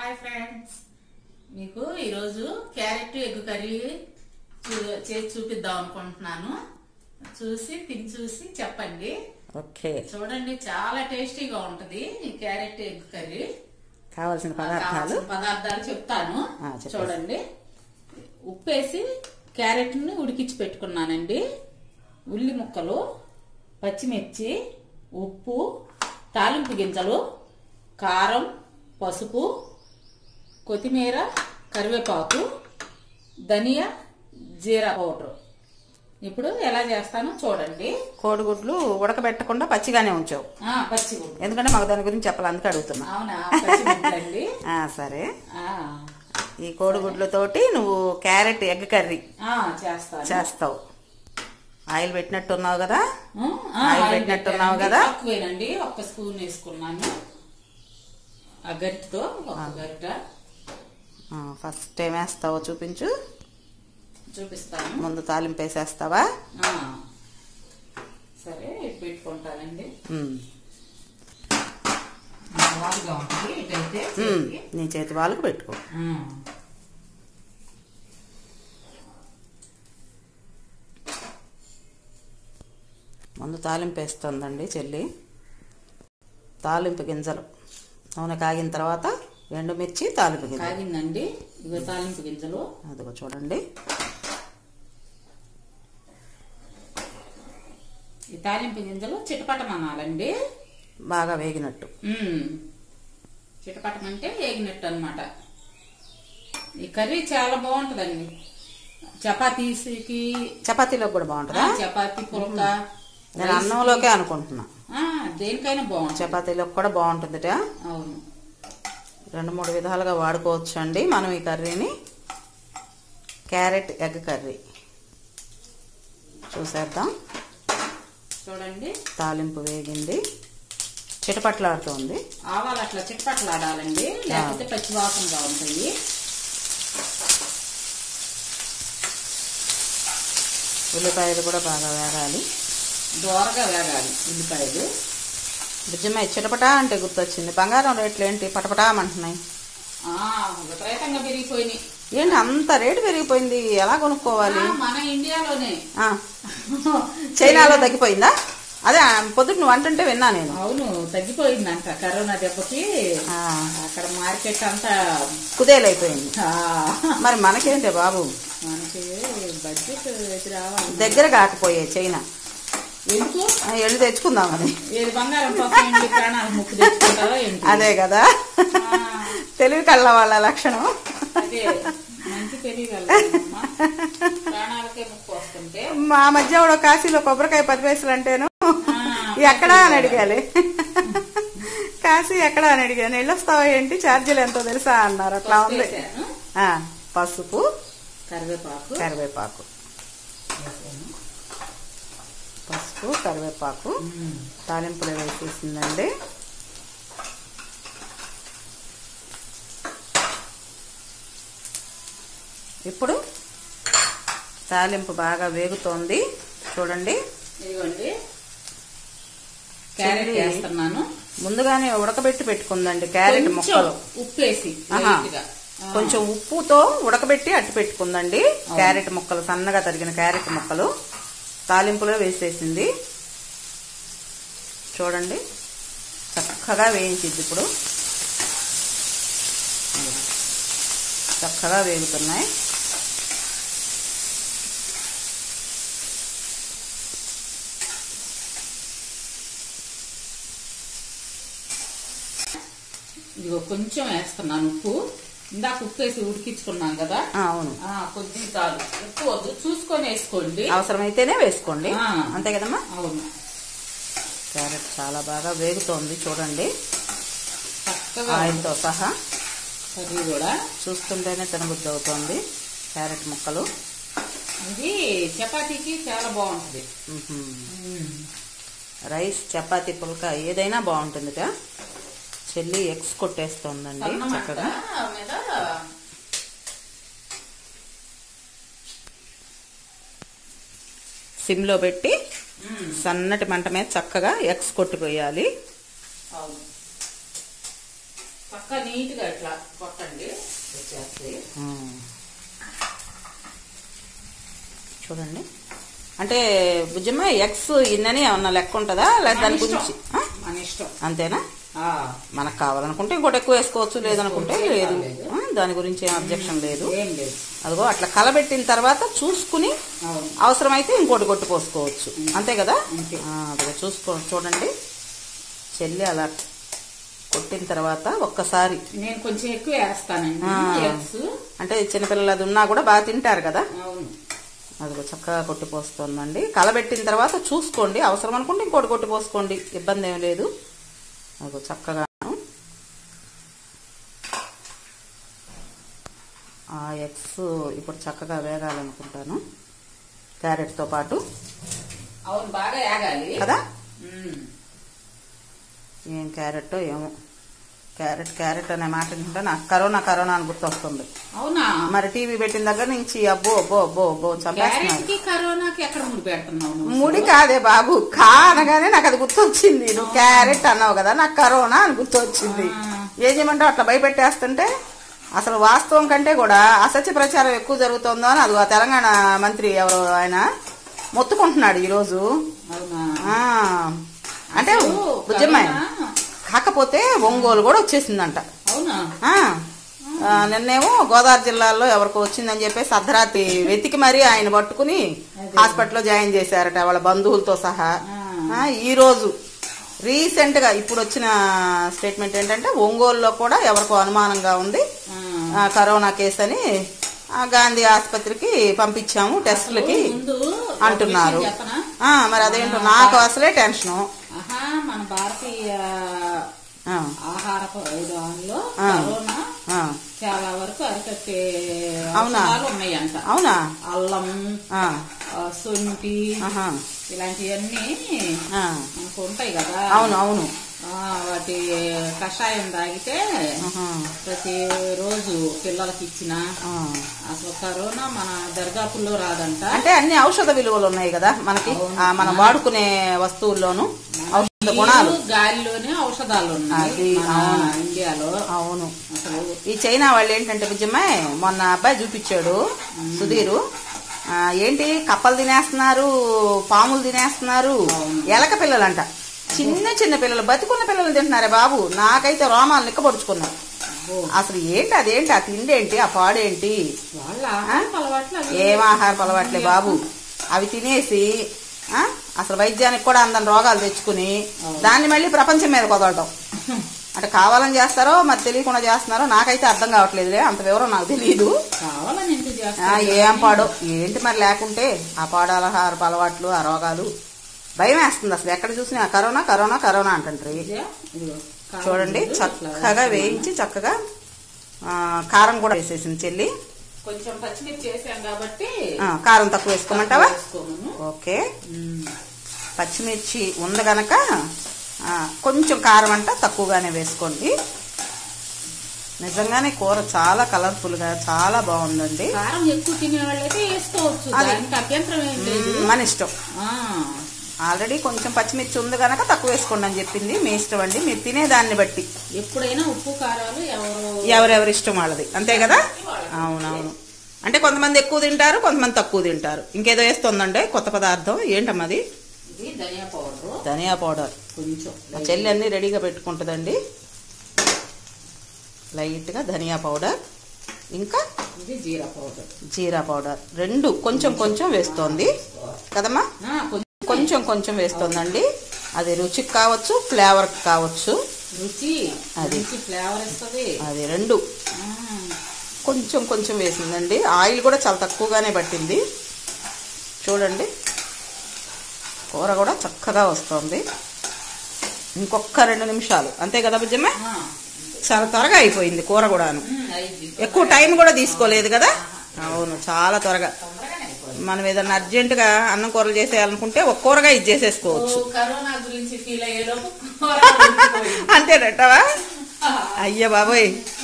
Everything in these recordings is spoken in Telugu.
హాయ్ ఫ్రెండ్స్ మీకు ఈరోజు క్యారెట్ ఎగ్ కర్రీ చూ- చేసి చూపిద్దాం అనుకుంటున్నాను చూసి తిని చూసి చెప్పండి ఓకే చూడండి చాలా టేస్టీగా ఉంటది ఈ క్యారెట్ ఎగ్ కర్రీ కావాల్సిన పదార్థాలు కావాల్సిన పదార్థాలు చెప్తాను ఆ, చెప్పండి. చూడండి ఉప్పేసి క్యారెట్ ని ఉడికించి పెట్టుకున్నానండి ఉల్లి ముక్కలు పచ్చిమిర్చి ఉప్పు తాలింపు గింజలు కారం పసుపు కొత్తిమీర కరివేపాకు ధనియా జీరా పౌడర్ ఇప్పుడు ఎలా చేస్తానో చూడండి కోడిగుడ్లు ఉడకబెట్టకుండా పచ్చిగానే ఉంచావు ఆ, పచ్చిగుడ్డు ఎందుకంటే మాకు దాని గురించి చెప్పాలి అందుకే అడుగుతున్నా అవునా పచ్చిగుడ్లండి ఆ, సరే ఆ, ఈ కోడిగుడ్లతోటి నువ్వు క్యారెట్ ఎగ్ కర్రీ ఆ, చేస్తాను చేస్తావు ఆయిల్ పెట్టినట్టున్నావు కదా ఆ, ఆ, ఆయిల్ ఆయిల్ పెట్టినట్టున్నావు పెట్టానండి. కదా? తక్కువేనండి ఒక్క స్పూన్ వేసుకున్నాను ఆ గరిటతో ఒక గరిట ఆ, ఫస్ట్ టైం వేస్తావో చూపించు చూపిస్తాను ముందు తాలింపు వేసేస్తావా ఆ, సరే ఇటు పెట్టుకుంటానండి ఉమ్, వాలుగా ఉంటుంది ఇటైతే ఉమ్, చేతికి. నీ చేతి వాళ్ళకు పెట్టుకో ఆ. ముందు తాలింపు వేస్తుందండి చెల్లి తాలింపు గింజలు నూనె కాగిన తర్వాత ఎండుమిర్చి తాలింపు గింజలు కాగిందండి ఇవి తాలింపు గింజలు అదిగో చూడండి ఈ తాలింపు గింజలు చిటపటమనాలండి బాగా వేగినట్టు ఉమ్. చిటపటమంటే వేగినట్టు అన్నమాట ఈ కర్రీ చాలా బాగుంటదండి చపాతీకి చపాతీలోకి కూడా ఆ, బాగుంటుందా చపాతీ పుల్క నేను అన్నంలోకే అనుకుంటున్నా ఆ, దేనికైనా బాగుంటుంది చపాతీలోకి కూడా బాగుంటుందిట అవును రెండు మూడు విధాలుగా వాడుకోవచ్చు అండి మనం ఈ కర్రీని క్యారెట్ ఎగ్ కర్రీ చూసేద్దాం చూడండి తాలింపు వేగింది చిటపట్లాడుతోంది ఆవాలు అట్లా చిట్పట్లాడాలండి లేకపోతే పచ్చి వాసనగా ఉంటాయి ఉల్లిపాయలు కూడా బాగా వేగాలి దోరగా వేగాలి ఉల్లిపాయలు బుజ్జమ్మ చిటపటా అంటే గుర్తొచ్చింది బంగారం రేట్లు ఏంటి పటపటామంటున్నాయి ఆ, విపరీతంగా పెరిగిపోయినాయి ఏంటి అంత రేటు పెరిగిపోయింది ఎలా కొనుక్కోవాలి ఆ, మన ఇండియాలోనే ఆ, చైనాలో తగ్గిపోయిందా అదే ఆ, పొద్దుట నువ్వు అంటుంటే విన్నా నేను అవును తగ్గిపోయిందంట కరోనా దెబ్బకి ఆ, అక్కడ మార్కెట్ అంతా కుదేలైపోయింది ఆ, మరి మనకేంటి బాబు మనకి బడ్జెట్ ఎదురు రావాలి దగ్గర కాకపోయే చైనా ఎందుకు ఆ, వెళ్ళి తెచ్చుకుందామని ఏది బంగారం కోసం ఇంటి ప్రాణాలు ముక్కు తెచ్చుకుంటారో ఏంటి అదే కదా ఆ, తెలివి కళ్ళ వాళ్ళ లక్షణం అదే మంచి తెలియగలమ్మా ప్రాణాలకే ముక్కు వస్తుంటే మా మధ్య కూడా కాశీలో కొబ్బరికాయ పది పైసలు అంటేను ఆ, ఎక్కడా అని అడిగాలి కాశీ ఎక్కడా అని అడిగాను వెళ్ళొస్తావా ఏంటి ఛార్జీలు ఎంతో తెలుసా అన్నారు అట్లా ఉంది వేసాను. ఆ, పసుపు కరివేపాకు కరివేపాకు వేసాను. పసుపు కరివేపాకు ఉమ్. తాలింపులో వేసేసిందండి ఇప్పుడు తాలింపు బాగా వేగుతోంది చూడండి ఇదిగోండి క్యారెట్ చిల్లి. వేస్తున్నాను ముందుగానే ఉడకబెట్టి పెట్టుకుందండి క్యారెట్ కొంచెం ముక్కలు ఉప్పేసి ఆహా. లైట్గా. ఆ. కొంచెం ఉప్పుతో ఉడకబెట్టి అట్టు పెట్టుకుందండి క్యారెట్ ముక్కలు సన్నగా తరిగిన క్యారెట్ ముక్కలు తాలింపులో వేసేసింది చూడండి చక్కగా వేయించిద్ది ఇప్పుడు చక్కగా వేగుతున్నాయి ఇదిగో కొంచెం వేస్తున్నాను ఉప్పు ఇందాక ఉప్పు వేసి ఉడికించుకున్నాం కదా ఆ, అవును ఆ కొద్ది చాలు ఉప్పు వద్దు చూసుకొని వేసుకోండి అవసరమైతేనే వేసుకోండి ఆ. అంతే కదమ్మా అవును క్యారెట్ చాలా బాగా వేగుతోంది చూడండి చక్కగా ఆయిల్తో సహా కర్రీ కూడా చూస్తుంటేనే తినబుద్ధి అవుతోంది క్యారెట్ ముక్కలు ఇది చపాతీకి చాలా బాగుంటుంది మ్మ్. రైస్ చపాతీ పుల్క ఏదైనా బాగుంటుందిట చెల్లి ఎగ్స్ కొట్టేస్తోందండి సన్నమంట చక్కగా మీద సిమ్లో పెట్టి ఉమ్, సన్నటి మంట మీద చక్కగా ఎగ్స్ కొట్టిపోయాలి అవును చక్క నీట్ గా ఇట్లా కొట్టండి వచ్చేస్తాయి ఉమ్. చూడండి అంటే బుజ్జమ్మ ఎక్స్ ఇన్నని ఏమన్నా లెక్క ఉంటుందా లేదా దాని మన గురించి ఇష్టం. ఆ? మన ఇష్టం అంతేనా ఆ, మనకు కావాలనుకుంటే ఇంకోటి ఎక్కువ వేసుకోవచ్చు లేదనుకుంటే వేసుకోవచ్చు, లేదు లేదు. ఆ, దాని గురించి ఏం అబ్జెక్షన్ లేదు ఏం లేదు అదిగో అట్లా కలబెట్టిన తర్వాత చూసుకుని అవును అవసరమైతే ఇంకోటి కొట్టు పోసుకోవచ్చు అంతే కదా అంతే. ఆ, అదిగో చూసుకో చూడండి చెల్లి అలా కొట్టిన తర్వాత ఒక్కసారి నేను కొంచెం ఎక్కువ వేస్తానండి ఆ. ఎగ్స్ అంటే చిన్నపిల్లలు అది ఉన్నా కూడా బాగా తింటారు కదా అవును అదిగో చక్కగా కొట్టిపోస్తుందండి కలబెట్టిన తర్వాత చూసుకోండి అవసరం అనుకుంటే ఇంకోటి కొట్టిపోసుకోండి ఇబ్బంది ఏం లేదు అదిగో చక్కగా ఆ ఎగ్స్ ఇప్పుడు చక్కగా వేగాలనుకుంటాను క్యారెట్తో పాటు అవును బాగా యాగాలి కదా ఉమ్. ఏం క్యారెట్ ఏమో క్యారెట్ క్యారెట్ అనే మాట వింటే నాకు కరోనా కరోనా అని గుర్తొస్తుంది అవునా మరి టీవీ పెట్టిన దగ్గర నుంచి అబ్బో అబ్బో అబ్బో అబ్బో చంపేస్తున్నారు క్యారెట్ కి కరోనాకి ఎక్కడ ముడి పెడుతున్నావు నువ్వు? ముడి కాదే బాబు కా అనగానే నాకు అది గుర్తొచ్చింది నువ్వు క్యారెట్ అన్నావు కదా నాకు కరోనా అని గుర్తొచ్చింది ఆ. ఏం చేయమంటావు అట్లా భయపెట్టేస్తుంటే అసలు వాస్తవం కంటే కూడా అసత్య ప్రచారం ఎక్కువ జరుగుతుందో అని అది ఆ తెలంగాణ మంత్రి ఎవరు ఆయన మొత్తుకుంటున్నాడు ఈరోజు అవునా ఆ, అంటే అసలు బుజ్జమ్మాయి కరోనా- కాకపోతే ఒంగోలు కూడా వచ్చేసిందంట అవునా ఆ, ఆ, నిన్నేమో గోదావరి జిల్లాలో ఎవరికో వచ్చిందని చెప్పేసి అర్ధరాత్రి వెతికి మరీ ఆయన పట్టుకుని హాస్పిటల్లో జాయిన్ చేశారట వాళ్ళ బంధువులతో సహా ఆ, ఈ రోజు రీసెంట్ గా ఇప్పుడు వచ్చిన స్టేట్మెంట్ ఏంటంటే ఒంగోలులో కూడా ఎవరికో అనుమానంగా ఉంది ఆ. ఆ, కరోనా కేసు అని ఆ, గాంధీ ఆసుపత్రికి పంపించాము టెస్టులకి ముందు అంటున్నారు ఒక విషయం చెప్పనా ఆ, మరి అదేంటో నాకు అసలే టెన్షను ఆహా మన భారతీయ ఆ, ఆహార విధానంలో ఆ. కరోనా ఆ, చాలా వరకు అరికట్టే అవునా? ఔషధాలు ఉన్నాయంట అవునా అల్లం ఆ, ఆ, శొంఠి ఆహా, ఇలాంటివన్నీ ఆ, మనకు ఉంటాయి కదా అవును అవును ఆ, వాటి కషాయం తాగితే ఆహా, ప్రతి రోజు పిల్లలకి ఇచ్చిన ఆ. అసలు కరోనా మన దర్గాపుల్లో రాదంట అంటే అన్ని ఔషధ విలువలు ఉన్నాయి కదా మనకి ఆ, మనం వాడుకునే వస్తువుల్లోను ఔషధ గుణాలు నీరు, గాలిలోనే ఔషధాలు ఉన్నాయి అది, మన అవును. ఇండియాలో అవును అసలు ఈ చైనా వాళ్ళు ఏంటంటే బుజ్జమ్మాయి మొన్న అబ్బాయి చూపించాడు సుధీరు ఆ, ఏంటి కప్పలు తినేస్తున్నారు పాములు తినేస్తున్నారు ఎలక పిల్లలంట చిన్న చిన్న పిల్లలు బతికున్న పిల్లలు తింటున్నారే బాబు నాకైతే రోమాలు నిక్కబడుచుకున్నారు అబ్బో, అసలు ఏంటి అదేంటి ఆ తిండి ఏంటి ఆ పాడేంటి వాళ్ళ ఆహారపు అలవాట్లు అవి. ఏం ఆహారపు అలవాట్లే బాబు అవి తినేసి ఆ, అసలు వైద్యానికి కూడా అందని రోగాలు తెచ్చుకుని దాన్ని మళ్ళీ ప్రపంచం మీద కుదరటం అంటే కావాలని చేస్తారో మరి తెలియకుండా చేస్తున్నారో నాకైతే అర్థం కావట్లేదులే అంత వివరం నాకు తెలియదు కావాలని ఎందుకు ఆ, చేస్తారు ఏం పాడో ఏంటి మరి లేకుంటే ఆ పాడాలహారపు అలవాట్లు ఆ రోగాలు భయం వేస్తుంది అసలు ఎక్కడ చూసినా కరోనా కరోనా కరోనా అంటుంటారు ఇదిగో, ఇదిగో, కారం చూడండి ముందు ఇట్లా చక్కగా వేయించి చక్కగా ఆ, కారం కూడా వేసేసింది చెల్లి కొంచెం పచ్చిమిర్చి చేసాం కాబట్టి ఆ, కారం తక్కువ వేసుకోమంటావా వేసుకోమను ఓకే ఉమ్. పచ్చిమిర్చి ఉంది గనక ఆ, కొంచెం కారం అంట తక్కువగానే వేసుకోండి నిజంగానే కూర చాలా కలర్ఫుల్ గా చాలా బాగుందండి కారం ఎక్కువ తినే వాళ్ళైతే వేసుకోవచ్చు అది. దానికి అభ్యంతరం ఏం లేదు మ్మ్, మన ఇష్టం ఆ, ఆల్రెడీ కొంచెం పచ్చిమిర్చి ఉంది గనక తక్కువ వేసుకోండి అని చెప్పింది మీ ఇష్టం అండి మీరు తినేదాన్ని బట్టి ఎప్పుడైనా ఉప్పు కారాలు ఎవరు ఎవరెవరి ఇష్టం వాళ్ళది అంతే కదా అవునవును అంటే కొంతమంది ఎక్కువ తింటారు కొంతమంది తక్కువ తింటారు ఇంకేదో వేస్తుందండి కొత్త పదార్థం ఏంటమ్మది ఇది ధనియా పౌడర్ ధనియా పౌడర్ కొంచెం మా చెల్లి అన్ని రెడీగా పెట్టుకుంటుందండి లైట్గా ధనియా పౌడర్ ఇంకా ఇది జీరా పౌడర్ జీరా పౌడర్ రెండు కొంచెం కొంచెం వేస్తోంది కదమ్మా ఆ, కొంచెం కొంచెం కొంచెం వేస్తోందండి అది రుచికి కావచ్చు ఫ్లేవర్కి కావచ్చు రుచి అది. రుచి ఫ్లేవర్ ఇస్తుంది అది రెండు కొంచెం కొంచెం వేసిందండి ఆయిల్ కూడా చాలా తక్కువగానే పట్టింది చూడండి కూర కూడా చక్కగా వస్తుంది ఇంకొక రెండు నిమిషాలు అంతే కదా బుజ్జమ్మ చాలా త్వరగా అయిపోయింది కూర కూడాను ఎక్కువ టైం కూడా తీసుకోలేదు కదా అవును చాలా త్వరగా తొందరగానే అయిపోయింది. మనం ఏదన్నా అర్జెంటుగా అన్నం కూరలు చేసేయాలనుకుంటే ఒక కూరగా ఇది చేసేసుకోవచ్చు ఓ, కరోనా గురించి ఫీల్ అయ్యేలోపు కూర ఉడికిపోయింది. అంతేనట్టవా అయ్య బాబోయ్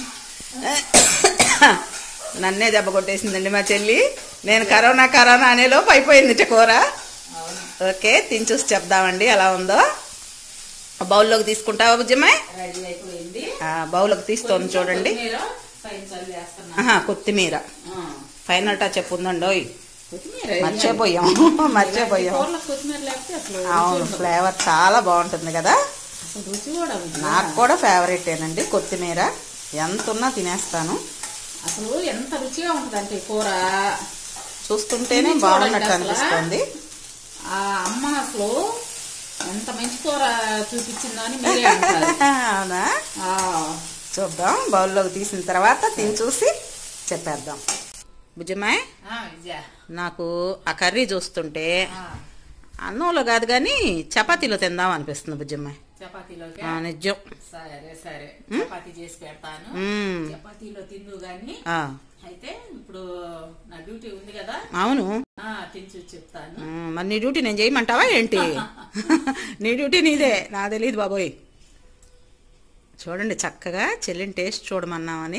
నన్నే దెబ్బ కొట్టేసిందండి మా చెల్లి నేను కరోనా కరోనా అనేలోపు అయిపోయింది కూర అవును ఓకే తిని చూసి చెప్దామండి ఎలా ఉందో బౌల్లోకి తీసుకుంటావా బుజ్జమ్మాయి రెడీ అయిపోయింది ఆ, బౌలకు తీస్తోంది చూడండి కొత్తిమీర పైన చల్లేస్తున్నా ఆహా, కొత్తిమీర ఆ, ఫైనల్ టచ్ ఉందండోయ్ కొత్తిమీర మర్చిపోయాం మర్చిపోయాం కూరలో కొత్తిమీర లేకపోతే అసలు రుచి అవును ఉండదు. ఫ్లేవర్ చాలా బాగుంటుంది కదా అసలు రుచి కూడా ఉంది నాకు కూడా ఫేవరెటేనండి కొత్తిమీర ఎంత ఉన్నా తినేస్తాను అసలు ఎంత రుచిగా ఉంటుందంటే ఈ కూర చూస్తుంటేనే తిని బాగున్నట్టు చూడండి అసలు. అనిపిస్తుంది ఆ అమ్మ అసలు ఎంత మంచి కూర చూపించిందో అని మీరే అంటారు అవునా ఆ, చూద్దాం బౌల్లోకి తీసిన తర్వాత తిని చూసి చెప్పేద్దాం బుజ్జమ్మాయ్ ఆ, విజయ నాకు ఆ కర్రీ చూస్తుంటే ఆ, అన్నంలో కాదు కానీ చపాతీలో తిందాం అనిపిస్తుంది బుజ్జమ్మాయ్ చపాతీలోకి ఆ, నిజం సరే సరే చపాతీ చేసి పెడతాను మ్మ్. చపాతీలో తిందు గాని ఆ, అయితే ఇప్పుడు నా డ్యూటీ ఉంది కదా అవును ఆ తిని చూసి చెప్తాను మ్మ్, మరి నీ డ్యూటీ నేను చేయమంటావా ఏంటి నీ డ్యూటీ నీదే నా తెలియదు బాబోయ్ చూడండి చక్కగా చెల్లిని టేస్ట్ చూడమన్నామని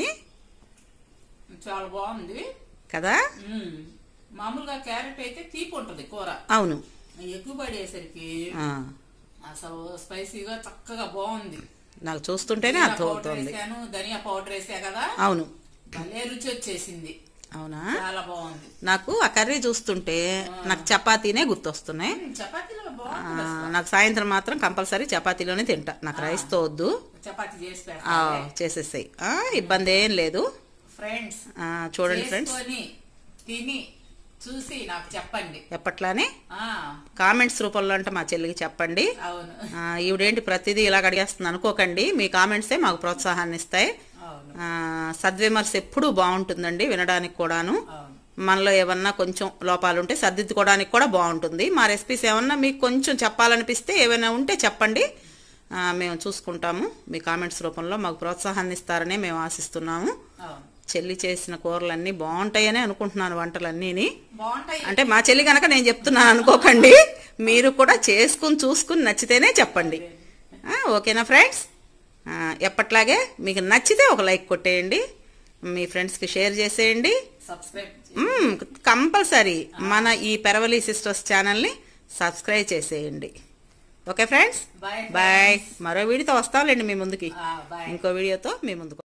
చాలా బాగుంది కదా మ్మ్. మామూలుగా క్యారెట్ అయితే తీపి ఉంటది కూర అవును ఎక్కువ పడేసరికి ఆ, అసలు స్పైసీగా చక్కగా బాగుంది నాకు చూస్తుంటేనే ధనియా పౌడర్ అర్థమవుతోంది వేసాను ధనియా పౌడర్ వేసా కదా అవును భలే రుచి వచ్చేసింది అవునా చాలా బాగుంది నాకు ఆ కర్రీ చూస్తుంటే నాకు చపాతీనే గుర్తొస్తున్నాయి మ్మ్, చపాతీలో ఆ, బాగుంది అసలు. నాకు సాయంత్రం మాత్రం కంపల్సరీ చపాతీలోనే తింటా నాకు రైస్తో వద్దు చపాతీ చేసి ఆ, పెడతాను చేసేసాయి ఆ, ఇబ్బంది ఏం లేదు ఫ్రెండ్స్ ఆ, చూడండి ఫ్రెండ్స్ చేసుకొని తిని చూసి నాకు చెప్పండి ఎప్పట్లానే ఆ కామెంట్స్ రూపంలో అంటే మా చెల్లికి చెప్పండి అవును ఆ, ఈవిడేంటి ప్రతిదీ ఇలాగ అడిగేస్తుంది అనుకోకండి మీ కామెంట్సే మాకు ప్రోత్సాహాన్ని ఇస్తాయి అవును ఆ, సద్విమర్శ ఎప్పుడూ బాగుంటుందండి వినడానికి కూడాను అవును మనలో ఏమన్నా కొంచెం లోపాలు ఉంటే సర్దిద్దుకోవడానికి కూడా బాగుంటుంది మా రెసిపీస్ ఏమన్నా మీకు కొంచెం చెప్పాలనిపిస్తే ఏమైనా ఉంటే చెప్పండి ఆ, మేము చూసుకుంటాము మీ కామెంట్స్ రూపంలో మాకు ప్రోత్సాహాన్ని ఇస్తారనే మేము ఆశిస్తున్నాము అవును చెల్లి చేసిన కూరలన్నీ బాగుంటాయని అనుకుంటున్నాను వంటలన్నీని బాగుంటాయి అంటే మా చెల్లి కనుక నేను చెప్తున్నాను అనుకోకండి మీరు కూడా చేసుకుని చూసుకుని నచ్చితేనే చెప్పండి ఆ, ఓకేనా ఫ్రెండ్స్ ఆ, ఎప్పట్లాగే మీకు నచ్చితే ఒక లైక్ కొట్టేయండి మీ ఫ్రెండ్స్కి షేర్ చేసేయండి సబ్స్క్రైబ్ మ్మ్, కంపల్సరీ మన ఈ పెరవలి సిస్టర్స్ ఛానల్ని సబ్స్క్రైబ్ చేసేయండి ఓకే ఫ్రెండ్స్ బాయ్ బాయ్ మరో వీడియోతో వస్తాంలేండి మీ ముందుకి బాయ్ ఇంకో వీడియోతో మీ ముందుకు